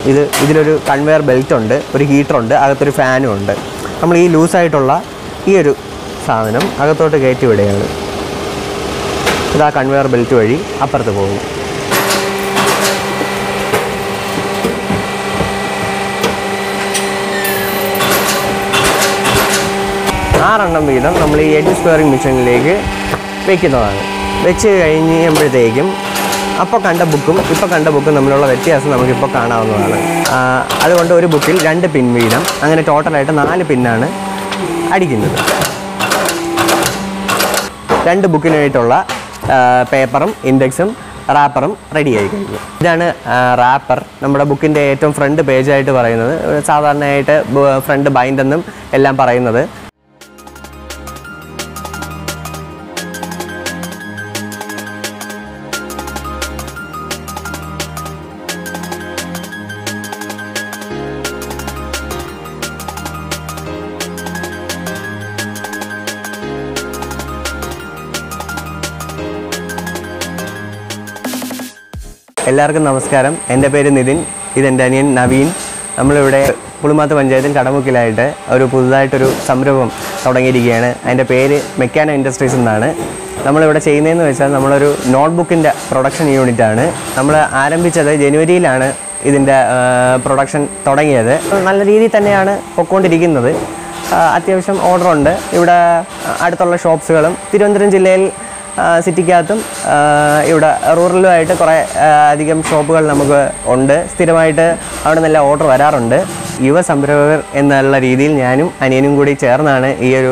ഇത് ഇതിലൊരു conveyor belt ഉണ്ട് ഒരു ഹീറ്റർ ഉണ്ട് അകത്തൊരു ഫാനും ഉണ്ട് നമ്മൾ ഈ ലൂസായിട്ടുള്ള ഈ ഒരു സാധനം അകത്തോട്ട് കയറ്റി വിടുകയാണ് ഇത് ആ കൺവെയർ ബെൽറ്റ് വഴി അപ്പുറത്ത് പോകും ആറെണ്ണം വീതം നമ്മൾ ഈ എഡ്ജ് സ്ക്വയറിംഗ് മെഷീനിലേക്ക് വെക്കുന്നതാണ് വെച്ച് കഴിയുമ്പോഴത്തേക്കും അപ്പോൾ കണ്ട ബുക്കും ഇപ്പോൾ കണ്ട ബുക്കും തമ്മിലുള്ള വ്യത്യാസം നമുക്കിപ്പോൾ കാണാവുന്നതാണ് ആ, അതുകൊണ്ട് ഒരു ബുക്കിൽ രണ്ട് പിൻ വീതം അങ്ങനെ ടോട്ടലായിട്ട് നാല് പിന്നാണ് അടിക്കുന്നത് രണ്ട് ബുക്കിനായിട്ടുള്ള പേപ്പറും ഇൻഡെക്സും റാപ്പറും റെഡി ആയി കഴിഞ്ഞു ഇതാണ് റാപ്പർ നമ്മുടെ ബുക്കിൻ്റെ ഏറ്റവും ഫ്രണ്ട് പേജായിട്ട് പറയുന്നത് സാധാരണയായിട്ട് ഫ്രണ്ട് ബൈൻഡ് എന്നും എല്ലാം പറയുന്നത് എല്ലാവർക്കും നമസ്കാരം എൻ്റെ പേര് നിതിൻ ഇതെൻ്റെ അനിയൻ നവീൻ നമ്മളിവിടെ പുളിമാത്ത് പഞ്ചായത്തിൽ കടമുക്കിലായിട്ട് ഒരു പുതുതായിട്ടൊരു സംരംഭം തുടങ്ങിയിരിക്കുകയാണ് അതിൻ്റെ പേര് മെക്കാനോ ഇൻഡസ്ട്രീസ് എന്നാണ് നമ്മളിവിടെ ചെയ്യുന്നതെന്ന് വെച്ചാൽ നമ്മളൊരു നോട്ട്ബുക്കിൻ്റെ പ്രൊഡക്ഷൻ യൂണിറ്റാണ് നമ്മൾ ആരംഭിച്ചത് ജനുവരിയിലാണ് ഇതിൻ്റെ പ്രൊഡക്ഷൻ തുടങ്ങിയത് നല്ല രീതിയിൽ തന്നെയാണ് പൊയ്ക്കൊണ്ടിരിക്കുന്നത് ആ, അത്യാവശ്യം ഓർഡറുണ്ട് ഇവിടെ അടുത്തുള്ള ഷോപ്സുകളും തിരുവനന്തപുരം ജില്ലയിൽ ആ, സിറ്റിക്കകത്തും ആ, ഇവിടെ റൂറലുമായിട്ട് കുറേ ആ, അധികം ഷോപ്പുകൾ നമുക്ക് ഉണ്ട് സ്ഥിരമായിട്ട് അവിടെ നല്ല ഓർഡർ വരാറുണ്ട് യുവ സംരംഭകർ എന്നുള്ള രീതിയിൽ ഞാനും അനിയനും കൂടി ചേർന്നാണ് ഈ ഒരു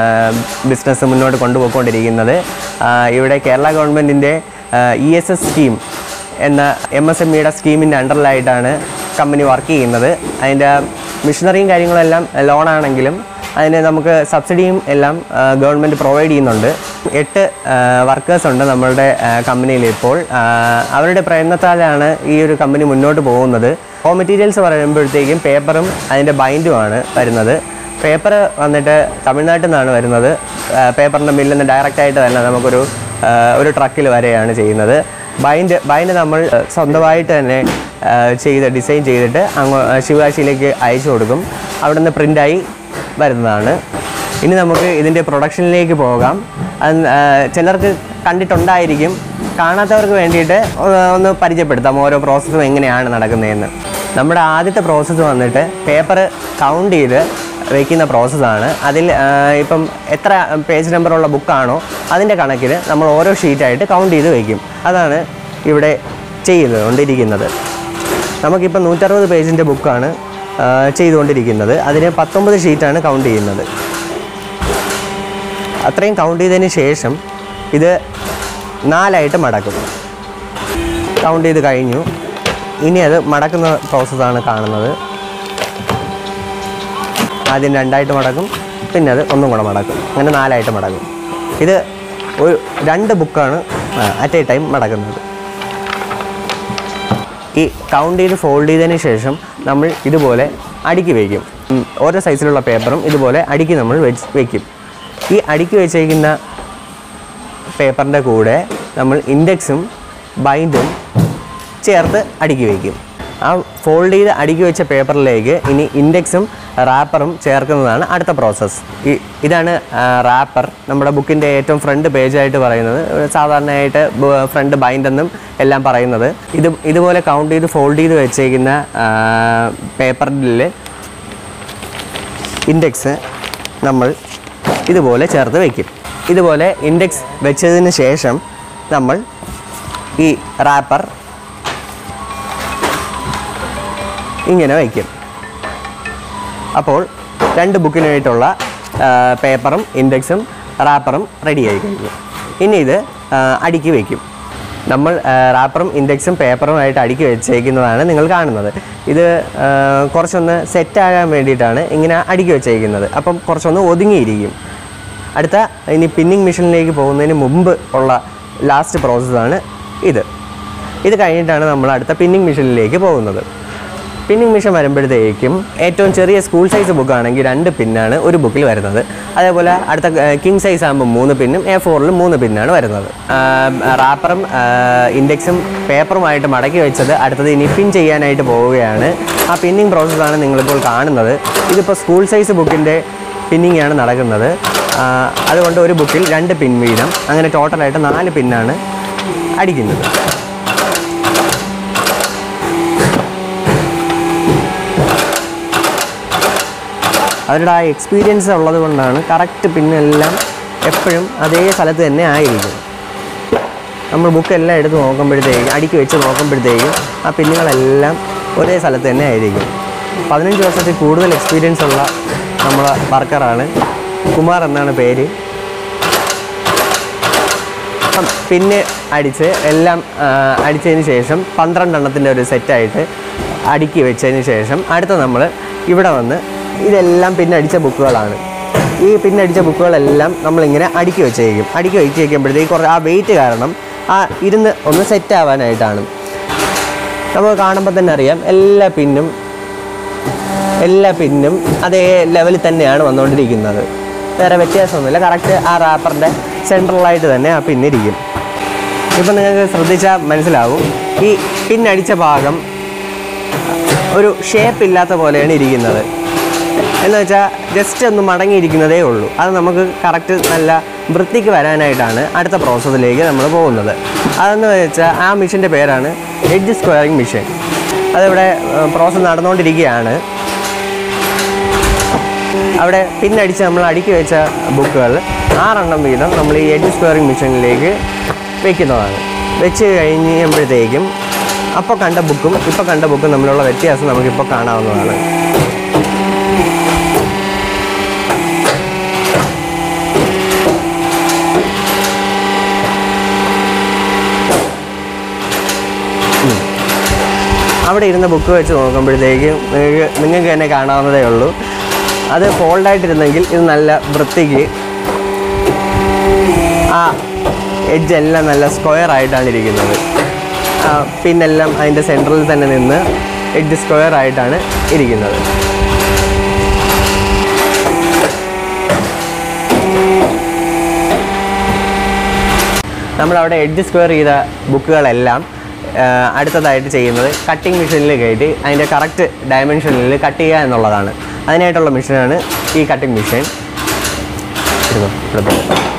ബിസിനസ് മുന്നോട്ട് കൊണ്ടുപോയിക്കൊണ്ടിരിക്കുന്നത് ആ, ഇവിടെ കേരള ഗവൺമെൻറ്റിൻ്റെ ഇ എസ് എസ് സ്കീം എന്ന എം എസ് എം ഇയുടെ സ്കീമിൻ്റെ അണ്ടറിലായിട്ടാണ് കമ്പനി വർക്ക് ചെയ്യുന്നത് അതിൻ്റെ മിഷനറിയും കാര്യങ്ങളെല്ലാം ലോണാണെങ്കിലും അതിന് നമുക്ക് സബ്സിഡിയും എല്ലാം ഗവൺമെൻറ് പ്രൊവൈഡ് ചെയ്യുന്നുണ്ട് എട്ട് വർക്കേഴ്സ് ഉണ്ട് നമ്മളുടെ കമ്പനിയിൽ ഇപ്പോൾ ആ, അവരുടെ പ്രയത്നത്താലാണ് ഈ ഒരു കമ്പനി മുന്നോട്ട് പോകുന്നത് റോ മെറ്റീരിയൽസ് പറയുമ്പോഴത്തേക്കും പേപ്പറും അതിൻ്റെ ബൈൻഡുമാണ് വരുന്നത് പേപ്പർ വന്നിട്ട് തമിഴ്നാട്ടിൽ നിന്നാണ് വരുന്നത് പേപ്പറിൻ്റെ മില്ലിൽ നിന്ന് ഡയറക്റ്റായിട്ട് തന്നെ നമുക്കൊരു ആ, ഒരു ട്രക്കിൽ വരെയാണ് ചെയ്യുന്നത് ബൈൻഡ് ബൈൻഡ് നമ്മൾ ആ, സ്വന്തമായിട്ട് തന്നെ ആ, ചെയ്ത് ഡിസൈൻ ചെയ്തിട്ട് അങ്ങ് ശിവകാശിയിലേക്ക് അയച്ചു കൊടുക്കും അവിടെ നിന്ന് പ്രിൻ്റായി വരുന്നതാണ് ഇനി നമുക്ക് ഇതിൻ്റെ പ്രൊഡക്ഷനിലേക്ക് പോകാം അത് ആ, ചിലർക്ക് കണ്ടിട്ടുണ്ടായിരിക്കും കാണാത്തവർക്ക് വേണ്ടിയിട്ട് ഒന്ന് ഒന്ന് പരിചയപ്പെടുത്താം ഓരോ പ്രോസസ്സും എങ്ങനെയാണ് നടക്കുന്നതെന്ന് നമ്മുടെ ആദ്യത്തെ പ്രോസസ്സ് വന്നിട്ട് പേപ്പർ കൗണ്ട് ചെയ്ത് വയ്ക്കുന്ന പ്രോസസ്സാണ് അതിൽ ആ, ഇപ്പം എത്ര പേജ് നമ്പറുള്ള ബുക്കാണോ അതിൻ്റെ കണക്കിൽ നമ്മൾ ഓരോ ഷീറ്റായിട്ട് കൗണ്ട് ചെയ്ത് വയ്ക്കും അതാണ് ഇവിടെ ചെയ്യുന്നത് കൊണ്ടിരിക്കുന്നത് നമുക്കിപ്പോൾ നൂറ്ററുപത് പേജിൻ്റെ ബുക്കാണ് ആ, ചെയ്തുകൊണ്ടിരിക്കുന്നത് അതിന് പത്തൊമ്പത് ഷീറ്റാണ് കൗണ്ട് ചെയ്യുന്നത് അത്രയും കൗണ്ട് ചെയ്തതിന് ശേഷം ഇത് നാലായിട്ട് മടക്കും കൗണ്ട് ചെയ്ത് കഴിഞ്ഞു ഇനി അത് മടക്കുന്ന പ്രോസസ്സാണ് കാണുന്നത് ആദ്യം രണ്ടായിട്ട് മടക്കും പിന്നെ അത് ഒന്നും കൂടെ മടക്കും അങ്ങനെ നാലായിട്ട് മടക്കും ഇത് ഒരു രണ്ട് ബുക്കാണ് അറ്റ് എ ടൈം മടക്കുന്നത് ഈ കൗണ്ട് ചെയ്ത് ഫോൾഡ് ചെയ്തതിന് ശേഷം നമ്മൾ ഇതുപോലെ അടുക്കി വയ്ക്കും ഉം, ഓരോ സൈസിലുള്ള പേപ്പറും ഇതുപോലെ അടുക്കി നമ്മൾ വെച്ച് വയ്ക്കും ഈ അടുക്കി വെച്ചേക്കുന്ന പേപ്പറിൻ്റെ കൂടെ നമ്മൾ ഇൻഡെക്സും ബൈൻഡും ചേർത്ത് അടുക്കി വയ്ക്കും ആ ഫോൾഡ് ചെയ്ത് അടുക്കി വെച്ച പേപ്പറിലേക്ക് ഇനി ഇൻഡെക്സും റാപ്പറും ചേർക്കുന്നതാണ് അടുത്ത പ്രോസസ്സ് ഈ ഇതാണ് റാപ്പർ നമ്മുടെ ബുക്കിൻ്റെ ഏറ്റവും ഫ്രണ്ട് പേജായിട്ട് പറയുന്നത് സാധാരണയായിട്ട് ഫ്രണ്ട് ബൈൻഡ് എന്നും എല്ലാം പറയുന്നത് ഇത് ഇതുപോലെ കൗണ്ട് ചെയ്ത് ഫോൾഡ് ചെയ്ത് വെച്ചേക്കുന്ന പേപ്പറിൽ ഇൻഡെക്സ് നമ്മൾ ഇതുപോലെ ചേർത്ത് വയ്ക്കും ഇതുപോലെ ഇൻഡെക്സ് വെച്ചതിന് ശേഷം നമ്മൾ ഈ റാപ്പർ ഇങ്ങനെ വയ്ക്കും അപ്പോൾ രണ്ട് ബുക്കിനായിട്ടുള്ള ആ, പേപ്പറും ഇൻഡെക്സും റാപ്പറും റെഡി ആയി കഴിഞ്ഞു ഇനി ഇത് ആ, അടുക്കി വയ്ക്കും നമ്മൾ ആ, റാപ്പറും ഇൻഡെക്സും പേപ്പറുമായിട്ട് അടുക്കി വെച്ചേക്കുന്നതാണ് നിങ്ങൾ കാണുന്നത് ഇത് ആ, കുറച്ചൊന്ന് സെറ്റാകാൻ വേണ്ടിയിട്ടാണ് ഇങ്ങനെ അടുക്കി വെച്ചേക്കുന്നത് അപ്പം കുറച്ചൊന്ന് ഒതുങ്ങിയിരിക്കും അടുത്ത ഇനി പിന്നിങ് മെഷീനിലേക്ക് പോകുന്നതിന് മുമ്പ് ഉള്ള ലാസ്റ്റ് പ്രോസസ്സാണ് ഇത് ഇത് കഴിഞ്ഞിട്ടാണ് നമ്മൾ അടുത്ത പിന്നിങ് മെഷീനിലേക്ക് പോകുന്നത് പിന്നിങ് മിഷൻ വരുമ്പോഴത്തേക്കും ഏറ്റവും ചെറിയ സ്കൂൾ സൈസ് ബുക്കാണെങ്കിൽ രണ്ട് പിന്നാണ് ഒരു ബുക്കിൽ വരുന്നത് അതേപോലെ അടുത്ത കിങ് സൈസ് ആകുമ്പോൾ മൂന്ന് പിന്നും എ ഫോറിൽ മൂന്ന് പിന്നാണ് വരുന്നത് റാപ്പറും ഇൻഡെക്സും പേപ്പറുമായിട്ട് മടക്കി വെച്ചത് അടുത്തത് ഇനി പിൻ ചെയ്യാനായിട്ട് പോവുകയാണ് ആ പിന്നിങ് പ്രോസസ്സാണ് നിങ്ങളിപ്പോൾ കാണുന്നത് ഇതിപ്പോൾ സ്കൂൾ സൈസ് ബുക്കിൻ്റെ പിന്നിങ് ആണ് നടക്കുന്നത് ആ, അതുകൊണ്ട് ഒരു ബുക്കിൽ രണ്ട് പിൻ വീതം അങ്ങനെ ടോട്ടലായിട്ട് നാല് പിന്നാണ് അടിക്കുന്നത് അവരുടെ ആ എക്സ്പീരിയൻസ് ഉള്ളത് കൊണ്ടാണ് കറക്റ്റ് പിന്നെല്ലാം എപ്പോഴും അതേ സ്ഥലത്ത് തന്നെ ആയിരിക്കും നമ്മൾ ബുക്കെല്ലാം എടുത്ത് നോക്കുമ്പോഴത്തേക്കും അടുക്കി വെച്ച് നോക്കുമ്പോഴത്തേക്കും ആ പിന്നുകളെല്ലാം ഒരേ സ്ഥലത്ത് തന്നെ ആയിരിക്കും പതിനഞ്ച് വർഷത്തിൽ കൂടുതൽ എക്സ്പീരിയൻസ് ഉള്ള നമ്മളെ വർക്കറാണ് കുമാർ എന്നാണ് പേര് അപ്പം പിന്നെ അടിച്ച് എല്ലാം ആ, അടിച്ചതിന് ശേഷം പന്ത്രണ്ടെണ്ണത്തിൻ്റെ ഒരു സെറ്റായിട്ട് അടുക്കി വെച്ചതിന് ശേഷം അടുത്ത നമ്മൾ ഇവിടെ വന്ന് ഇതെല്ലാം പിന്നെ അടിച്ച ബുക്കുകളാണ് ഈ പിന്നെ അടിച്ച ബുക്കുകളെല്ലാം നമ്മളിങ്ങനെ അടുക്കി വെച്ചേക്കും അടുക്കി വെച്ച് വയ്ക്കുമ്പോഴത്തേക്ക് കുറേ ആ വെയിറ്റ് കാരണം ആ ഇരുന്ന് ഒന്ന് സെറ്റ് ആവാനായിട്ടാണ് നമുക്ക് കാണുമ്പോൾ തന്നെ അറിയാം എല്ലാ പിന്നും എല്ലാ പിന്നും അതേ ലെവലിൽ തന്നെയാണ് വന്നുകൊണ്ടിരിക്കുന്നത് വേറെ വ്യത്യാസമൊന്നുമില്ല കറക്റ്റ് ആ റാപ്പറിൻ്റെ സെൻട്രലായിട്ട് തന്നെ ആ പിന്നിരിക്കും ഇപ്പം നിങ്ങൾക്ക് ശ്രദ്ധിച്ചാൽ മനസ്സിലാവും ഈ പിന്നടിച്ച ഭാഗം ഒരു ഷേപ്പ് ഇല്ലാത്ത പോലെയാണ് ഇരിക്കുന്നത് എന്ന് വെച്ചാൽ ജസ്റ്റ് ഒന്ന് മടങ്ങിയിരിക്കുന്നതേ ഉള്ളൂ അത് നമുക്ക് കറക്റ്റ് നല്ല വൃത്തിക്ക് വരാനായിട്ടാണ് അടുത്ത പ്രോസസ്സിലേക്ക് നമ്മൾ പോകുന്നത് അതെന്ന് വെച്ചാൽ ആ മിഷൻ്റെ പേരാണ് എഡ്ജ് സ്ക്വയറിംഗ് മിഷൻ അതിവിടെ പ്രോസസ്സ് നടന്നുകൊണ്ടിരിക്കുകയാണ് അവിടെ പിന്നടിച്ച് നമ്മൾ അടുക്കി വെച്ച ബുക്കുകൾ ആറെണ്ണം വീതം നമ്മൾ ഈ എഡ്ജ് സ്ക്വയറിംഗ് മിഷനിലേക്ക് വെക്കുന്നതാണ് വെച്ച് കഴിയുമ്പോഴത്തേക്കും അപ്പോൾ കണ്ട ബുക്കും ഇപ്പോൾ കണ്ട ബുക്കും തമ്മിലുള്ള വ്യത്യാസം നമുക്കിപ്പോൾ കാണാവുന്നതാണ് അവിടെ ഇരുന്ന ബുക്ക് വെച്ച് നോക്കുമ്പോഴത്തേക്കും നിങ്ങൾക്ക് നിങ്ങൾക്ക് തന്നെ കാണാവുന്നതേ ഉള്ളൂ അത് ഫോൾഡായിട്ടിരുന്നെങ്കിൽ ഇത് നല്ല വൃത്തിക്ക് ആ എഡ്ജ് എല്ലാം നല്ല സ്ക്വയർ ആയിട്ടാണ് ഇരിക്കുന്നത് ആ, പിന്നെല്ലാം അതിൻ്റെ സെൻറ്ററിൽ തന്നെ നിന്ന് എഡ്ജ് സ്ക്വയർ ആയിട്ടാണ് ഇരിക്കുന്നത് നമ്മളവിടെ എഡ്ജ് സ്ക്വയർ ചെയ്ത ബുക്കുകളെല്ലാം ആ, അടുത്തതായിട്ട് ചെയ്യുന്നത് കട്ടിംഗ് മെഷീനിൽ കയറ്റി അതിൻ്റെ കറക്റ്റ് ഡയമെൻഷനിൽ കട്ട് ചെയ്യുക എന്നുള്ളതാണ് അതിനായിട്ടുള്ള മെഷീനാണ് ഈ കട്ടിംഗ് മെഷീൻ എടുത്തോ, എടുത്തോ.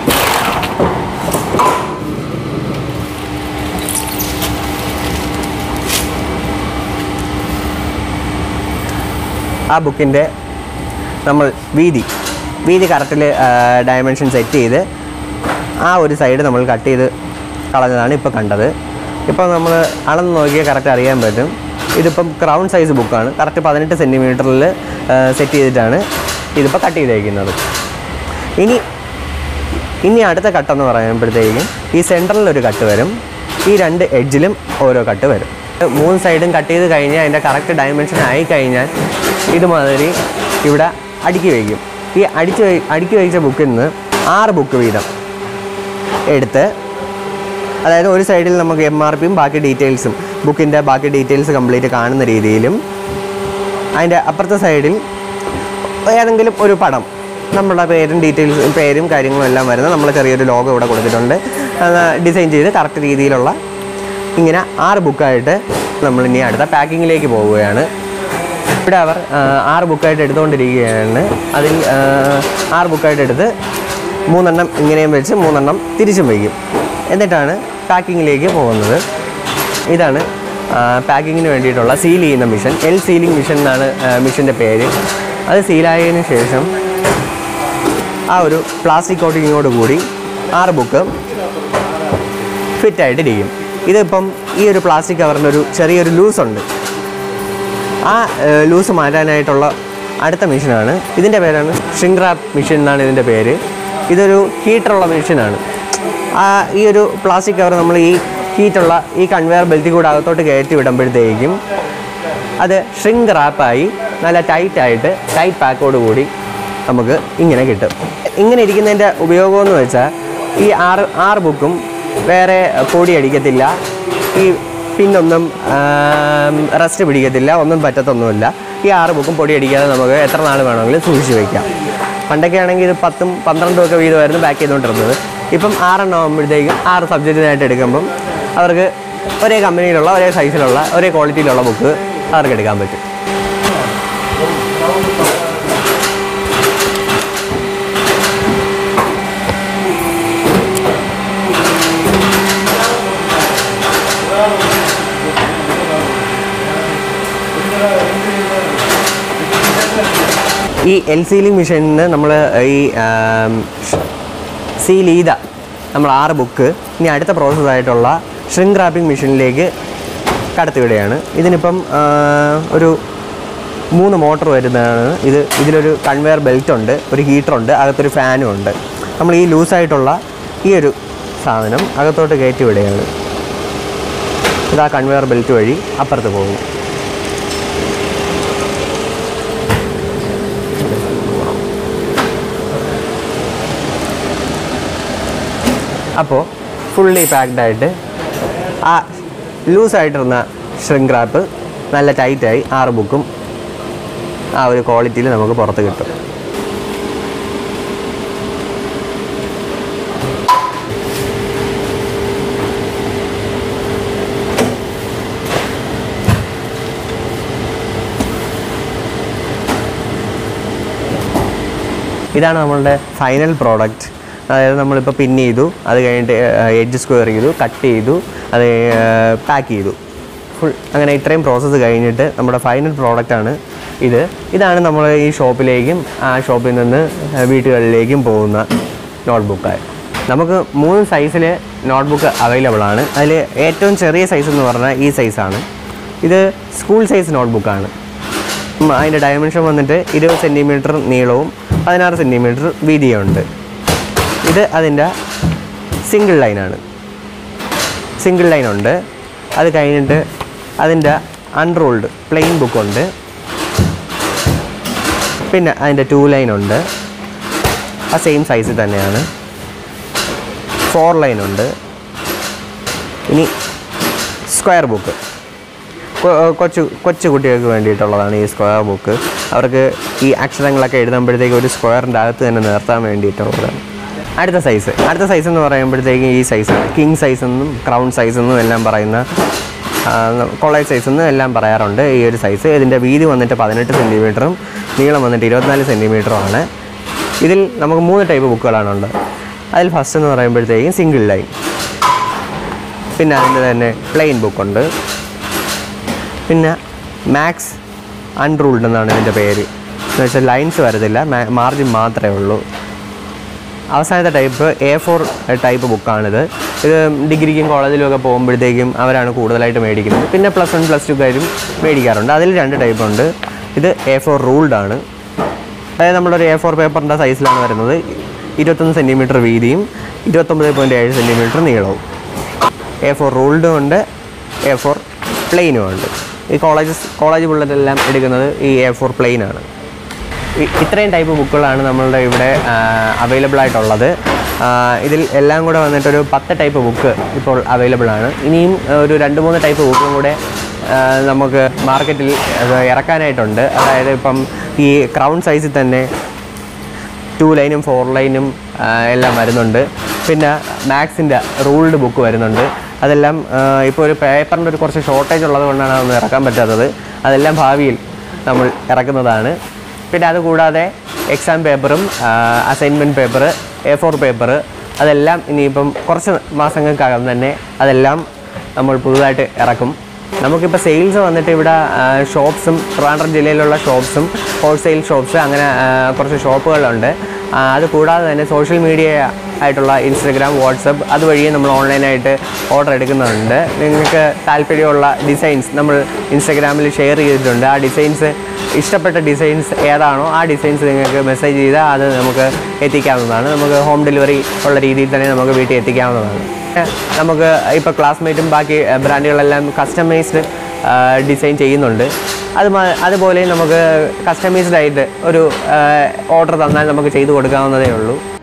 ആ ബുക്കിൻ്റെ നമ്മൾ വീതി വീതി കറക്റ്റിൽ ഡയമെൻഷൻ സെറ്റ് ചെയ്ത് ആ ഒരു സൈഡ് നമ്മൾ കട്ട് ചെയ്ത് കളഞ്ഞതാണ് ഇപ്പോൾ കണ്ടത് ഇപ്പോൾ നമ്മൾ അളന്ന് നോക്കിയാൽ കറക്റ്റ് അറിയാൻ പറ്റും ഇതിപ്പം ക്രൗൺ സൈസ് ബുക്കാണ് കറക്റ്റ് പതിനെട്ട് സെൻറ്റിമീറ്ററിൽ സെറ്റ് ചെയ്തിട്ടാണ് ഇതിപ്പോൾ കട്ട് ചെയ്തേക്കുന്നത് ഇനി ഇനി അടുത്ത കട്ടെന്ന് പറയുമ്പോഴത്തേക്കും ഈ സെൻറ്ററിൽ ഒരു കട്ട് വരും ഈ രണ്ട് എഡ്ജിലും ഓരോ കട്ട് വരും മൂന്ന് സൈഡും കട്ട് ചെയ്ത് കഴിഞ്ഞാൽ അതിൻ്റെ കറക്റ്റ് ഡയമെൻഷൻ ആയി കഴിഞ്ഞാൽ ഇതുമാതിരി ഇവിടെ അടുക്കി വയ്ക്കും ഈ അടിച്ച് വെ- അടുക്കി വയ്ച്ച ബുക്കിൽ നിന്ന് ആറ് ബുക്ക് വീതം എടുത്ത് അതായത് ഒരു സൈഡിൽ നമുക്ക് എം ആർ പിയും ബാക്കി ഡീറ്റെയിൽസും ബുക്കിൻ്റെ ബാക്കി ഡീറ്റെയിൽസ് കംപ്ലീറ്റ് കാണുന്ന രീതിയിലും അതിൻ്റെ അപ്പുറത്തെ സൈഡിൽ ഏതെങ്കിലും ഒരു പടം നമ്മുടെ പേരും ഡീറ്റെയിൽസ് പേരും കാര്യങ്ങളും എല്ലാം വരുന്ന നമ്മൾ ചെറിയൊരു ലോഗോ ഇവിടെ കൊടുത്തിട്ടുണ്ട് അത് ഡിസൈൻ ചെയ്ത് കറക്റ്റ് രീതിയിലുള്ള ഇങ്ങനെ ആറ് ബുക്കായിട്ട് നമ്മൾ ഇനി അടുത്ത പാക്കിങ്ങിലേക്ക് പോവുകയാണ് ഇവിടെ അവർ ആ, ആറ് ബുക്കായിട്ട് എടുത്തുകൊണ്ടിരിക്കുകയാണ് അതിൽ ആ, ആറ് ബുക്കായിട്ട് എടുത്ത് മൂന്നെണ്ണം ഇങ്ങനെയും വെച്ച് മൂന്നെണ്ണം തിരിച്ചും വയ്ക്കും എന്നിട്ടാണ് പാക്കിങ്ങിലേക്ക് പോകുന്നത് ഇതാണ് പാക്കിങ്ങിന് വേണ്ടിയിട്ടുള്ള സീൽ ചെയ്യുന്ന മിഷൻ എൽ സീലിംഗ് മിഷൻ എന്നാണ് മിഷൻ്റെ പേര് അത് സീലായതിനു ശേഷം ആ ഒരു പ്ലാസ്റ്റിക് കോട്ടിങ്ങോട് കൂടി ആറ് ബുക്ക് ഫിറ്റായിട്ടിരിക്കും ഇതിപ്പം ഈ ഒരു പ്ലാസ്റ്റിക് കവറിൻ്റെ ഒരു ചെറിയൊരു ലൂസ് ഉണ്ട് ആ ലൂസ് മാറ്റാനായിട്ടുള്ള അടുത്ത മെഷീനാണ് ഇതിൻ്റെ പേരാണ് ഷ്രിങ്ക്രാപ്പ് മെഷീൻ എന്നാണ് ഇതിൻ്റെ പേര് ഇതൊരു ഹീറ്ററുള്ള മെഷീനാണ് ആ ഈ ഒരു പ്ലാസ്റ്റിക് കവർ നമ്മൾ ഈ ഹീറ്റുള്ള ഈ കൺവെയർ ബെൽറ്റിൽ കൂടെ അകത്തോട്ട് കയറ്റി വിടുമ്പോഴത്തേക്കും അത് ഷ്രിങ്ക് റാപ്പായി നല്ല ടൈറ്റായിട്ട് ടൈറ്റ് പാക്കോട് കൂടി നമുക്ക് ഇങ്ങനെ കിട്ടും ഇങ്ങനെ ഇരിക്കുന്നതിൻ്റെ ഉപയോഗം എന്ന് വെച്ചാൽ ഈ ആറ് ആറ് ബുക്കും വേറെ പൊടി അടിക്കത്തില്ല ഈ പിന്നൊന്നും റെസ്റ്റ് പിടിക്കത്തില്ല ഒന്നും പറ്റത്തൊന്നുമില്ല ഈ ആറ് ബുക്കും പൊടി അടിക്കാതെ നമുക്ക് എത്ര നാൾ വേണമെങ്കിലും സൂക്ഷിച്ച് വയ്ക്കാം പണ്ടൊക്കെ ആണെങ്കിൽ ഇത് പത്തും പന്ത്രണ്ടും ഒക്കെ വീതമായിരുന്നു ബാക്ക് ചെയ്തുകൊണ്ടിരുന്നത് ഇപ്പം ആറെണ്ണം ആകുമ്പോഴത്തേക്കും ആറ് സബ്ജക്റ്റിനായിട്ട് എടുക്കുമ്പം അവർക്ക് ഒരേ കമ്പനിയിലുള്ള ഒരേ സൈസിലുള്ള ഒരേ ക്വാളിറ്റിയിലുള്ള ബുക്ക് അവർക്ക് എടുക്കാൻ പറ്റും ഈ എൽ സീലിംഗ് മെഷീനിന് നമ്മൾ ഈ സീൽ ചെയ്ത നമ്മൾ ആറ് ബുക്ക് ഇനി അടുത്ത പ്രോസസ്സായിട്ടുള്ള ഷ്രിങ്ക് റാപ്പിംഗ് മെഷീനിലേക്ക് കടത്തിവിടുകയാണ് ഇതിനിപ്പം ആ, ഒരു മൂന്ന് മോട്ടർ വരുന്നതാണ് ഇത് ഇതിലൊരു കൺവെയർ ബെൽറ്റ് ഉണ്ട് ഒരു ഹീറ്റർ ഉണ്ട് അകത്തൊരു ഫാനും ഉണ്ട് നമ്മൾ ഈ ലൂസായിട്ടുള്ള ഈ ഒരു സാധനം അകത്തോട്ട് കയറ്റി വിടുകയാണ് ഇത് ആ കൺവെയർ ബെൽറ്റ് വഴി അപ്പുറത്ത് പോകും അപ്പോൾ ഫുള്ളി പാക്ഡ് ആയിട്ട് ആ ലൂസായിട്ടിരുന്ന ഷ്രിങ്ക് റാപ്പ് നല്ല ടൈറ്റായി ആറ് ബുക്കും ആ ഒരു ക്വാളിറ്റിയിൽ നമുക്ക് പുറത്ത് കിട്ടും ഇതാണ് നമ്മളുടെ ഫൈനൽ പ്രോഡക്റ്റ് അതായത് നമ്മളിപ്പോൾ പിൻ ചെയ്തു അത് കഴിഞ്ഞിട്ട് എഡ്ജ് സ്ക്വയർ ചെയ്തു കട്ട് ചെയ്തു അത് പാക്ക് ചെയ്തു ഫുൾ അങ്ങനെ ഇത്രയും പ്രോസസ്സ് കഴിഞ്ഞിട്ട് നമ്മുടെ ഫൈനൽ പ്രോഡക്റ്റാണ് ഇത് ഇതാണ് നമ്മൾ ഈ ഷോപ്പിലേക്കും ആ ഷോപ്പിൽ നിന്ന് വീട്ടുകളിലേക്കും പോകുന്ന നോട്ട്ബുക്കായി നമുക്ക് മൂന്ന് സൈസിൽ നോട്ട്ബുക്ക് അവൈലബിൾ ആണ് അതിൽ ഏറ്റവും ചെറിയ സൈസ് എന്ന് പറഞ്ഞാൽ ഈ സൈസാണ് ഇത് സ്കൂൾ സൈസ് നോട്ട്ബുക്കാണ് ഉം, അതിൻ്റെ ഡയമെൻഷൻ വന്നിട്ട് ഇരുപത് സെൻറ്റിമീറ്റർ നീളവും പതിനാറ് സെൻറ്റിമീറ്റർ വീതിയുണ്ട് ഇത് അതിൻ്റെ സിംഗിൾ ലൈനാണ് സിംഗിൾ ലൈൻ ഉണ്ട് അത് കഴിഞ്ഞിട്ട് അതിൻ്റെ അൺറോൾഡ് പ്ലെയിൻ ബുക്കുണ്ട് പിന്നെ അതിൻ്റെ ടു ലൈൻ ഉണ്ട് ആ സെയിം സൈസിൽ തന്നെയാണ് ഫോർ ലൈൻ ഉണ്ട് ഇനി സ്ക്വയർ ബുക്ക് കൊ- കൊച്ചു കൊച്ചു കുട്ടികൾക്ക് വേണ്ടിയിട്ടുള്ളതാണ് ഈ സ്ക്വയർ ബുക്ക് അവർക്ക് ഈ അക്ഷരങ്ങളൊക്കെ എഴുതുമ്പോഴത്തേക്ക് ഒരു സ്ക്വയറിൻ്റെ അകത്ത് തന്നെ നിർത്താൻ വേണ്ടിയിട്ടുള്ളതാണ് അടുത്ത സൈസ് അടുത്ത സൈസ് എന്ന് പറയുമ്പോഴത്തേക്കും ഈ സൈസാണ് കിങ് സൈസ് എന്നും ക്രൗൺ സൈസ് എന്നും എല്ലാം പറയുന്ന കൊളേജ് സൈസ് എന്നും എല്ലാം പറയാറുണ്ട് ഈ ഒരു സൈസ് ഇതിൻ്റെ വീതി വന്നിട്ട് പതിനെട്ട് സെൻറ്റിമീറ്ററും നീളം വന്നിട്ട് ഇരുപത്തിനാല് സെൻറ്റിമീറ്ററുമാണ് ഇതിൽ നമുക്ക് മൂന്ന് ടൈപ്പ് ബുക്കുകളാണ് ഉള്ളത് അതിൽ ഫസ്റ്റ് എന്ന് പറയുമ്പോഴത്തേക്കും സിംഗിൾ ലൈൻ പിന്നെ അതിൻ്റെ തന്നെ പ്ലെയിൻ ബുക്കുണ്ട് പിന്നെ മാക്സ് അൺറൂൾഡ് എന്നാണ് ഇതിൻ്റെ പേര് എന്ന് വെച്ചാൽ ലൈൻസ് വരത്തില്ല മാർജിൻ മാത്രമേ ഉള്ളൂ അവസാനത്തെ ടൈപ്പ് എ ഫോർ ടൈപ്പ് ബുക്കാണിത് ഇത് ഡിഗ്രിക്കും കോളേജിലും ഒക്കെ പോകുമ്പോഴത്തേക്കും അവരാണ് കൂടുതലായിട്ട് മേടിക്കുന്നത് പിന്നെ പ്ലസ് വൺ പ്ലസ് ടുക്കാരും മേടിക്കാറുണ്ട് അതിൽ രണ്ട് ടൈപ്പ് ഉണ്ട് ഇത് എ ഫോർ റൂൾഡ് ആണ് അതായത് നമ്മളൊരു എ ഫോർ പേപ്പറിൻ്റെ സൈസിലാണ് വരുന്നത് ഇരുപത്തൊന്ന് സെൻറ്റിമീറ്റർ വീതിയും ഇരുപത്തൊമ്പത് പോയിൻറ്റ് ഏഴ് സെൻറ്റിമീറ്റർ നീളവും എ ഫോർ റൂൾഡും ഉണ്ട് എ ഫോർ പ്ലെയിനും ഉണ്ട് ഈ കോളേജസ് കോളേജ് പിള്ളേരെല്ലാം എടുക്കുന്നത് ഈ എ ഫോർ പ്ലെയിൻ ആണ് ഇ- ഇത്രയും ടൈപ്പ് ബുക്കുകളാണ് നമ്മളുടെ ഇവിടെ അവൈലബിൾ ആയിട്ടുള്ളത് ആ, ഇതിൽ എല്ലാം കൂടെ വന്നിട്ടൊരു പത്ത് ടൈപ്പ് ബുക്ക് ഇപ്പോൾ അവൈലബിൾ ആണ് ഇനിയും ആ, ഒരു രണ്ട് മൂന്ന് ടൈപ്പ് ബുക്കും കൂടെ ആ, നമുക്ക് മാർക്കറ്റിൽ അത് ഇറക്കാനായിട്ടുണ്ട് അതായത് ഇപ്പം ഈ ക്രൗൺ സൈസിൽ തന്നെ ടു ലൈനും ഫോർ ലൈനും ആ, എല്ലാം വരുന്നുണ്ട് പിന്നെ മാത്സിൻ്റെ റൂൾഡ് ബുക്ക് വരുന്നുണ്ട് അതെല്ലാം ഇപ്പോൾ ഒരു പേപ്പറിൻ്റെ ഒരു കുറച്ച് ഷോർട്ടേജ് ഉള്ളത് കൊണ്ടാണ് അതൊന്നും ഇറക്കാൻ പറ്റാത്തത് അതെല്ലാം ഭാവിയിൽ നമ്മൾ ഇറക്കുന്നതാണ് പിന്നെ അതുകൂടാതെ എക്സാം പേപ്പറും assignment paper A four paper അതെല്ലാം ഇനിയിപ്പം കുറച്ച് മാസങ്ങൾക്കകം തന്നെ അതെല്ലാം നമ്മൾ പുതുതായിട്ട് ഇറക്കും നമുക്കിപ്പോൾ സെയിൽസ് വന്നിട്ട് ഇവിടെ ഷോപ്സും ട്രിവാൻഡ്രം ജില്ലയിലുള്ള ഷോപ്സും ഹോൾസെയിൽ ഷോപ്സ് അങ്ങനെ ആ, കുറച്ച് ഷോപ്പുകളുണ്ട് ആ, അത് കൂടാതെ തന്നെ സോഷ്യൽ മീഡിയ ആയിട്ടുള്ള ഇൻസ്റ്റഗ്രാം വാട്സപ്പ് അതുവഴിയെ നമ്മൾ ഓൺലൈനായിട്ട് ഓർഡർ എടുക്കുന്നുണ്ട് നിങ്ങൾക്ക് താല്പര്യമുള്ള ഡിസൈൻസ് നമ്മൾ ഇൻസ്റ്റഗ്രാമിൽ ഷെയർ ചെയ്തിട്ടുണ്ട് ആ ഡിസൈൻസ് ഇഷ്ടപ്പെട്ട ഡിസൈൻസ് ഏതാണോ ആ ഡിസൈൻസ് നിങ്ങൾക്ക് മെസ്സേജ് ചെയ്താൽ അത് നമുക്ക് എത്തിക്കാവുന്നതാണ് നമുക്ക് ഹോം ഡെലിവറി ഉള്ള രീതിയിൽ തന്നെ നമുക്ക് വീട്ടിൽ എത്തിക്കാവുന്നതാണ് നമുക്ക് ഇപ്പോൾ ക്ലാസ്മേറ്റും ബാക്കി ബ്രാൻഡുകളെല്ലാം കസ്റ്റമൈസ്ഡ് ഡിസൈൻ ചെയ്യുന്നുണ്ട് അത് മ- അതുപോലെ നമുക്ക് കസ്റ്റമൈസ്ഡ് ആയിട്ട് ഒരു ഓർഡർ തന്നാൽ നമുക്ക് ചെയ്തു കൊടുക്കാവുന്നതേ ഉള്ളൂ